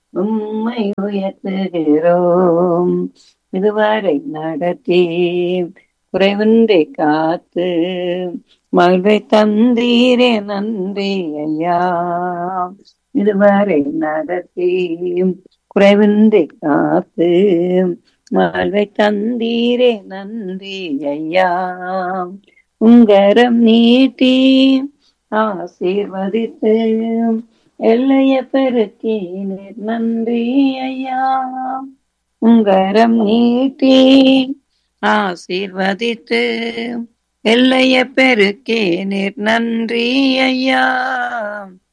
உம்மை உயர்த்துகிறோம் இதுவரை நடத்தி குறைவின்றி காத்து மகிழ்வை தந்தீரே நன்றி ஐயா இதுவரை நடத்தி குறைவின்றி காத்து வாழ்வை தந்தீரே நன்றி ஐயா உங்கரம் நீட்டி ஆசீர்வதித்து எல்லைய பெருக்கினீர் நன்றி ஐயா உங்கரம் நீட்டி ஆசீர்வதித்து எல்லைய பெருக்கினீர் நன்றி ஐயா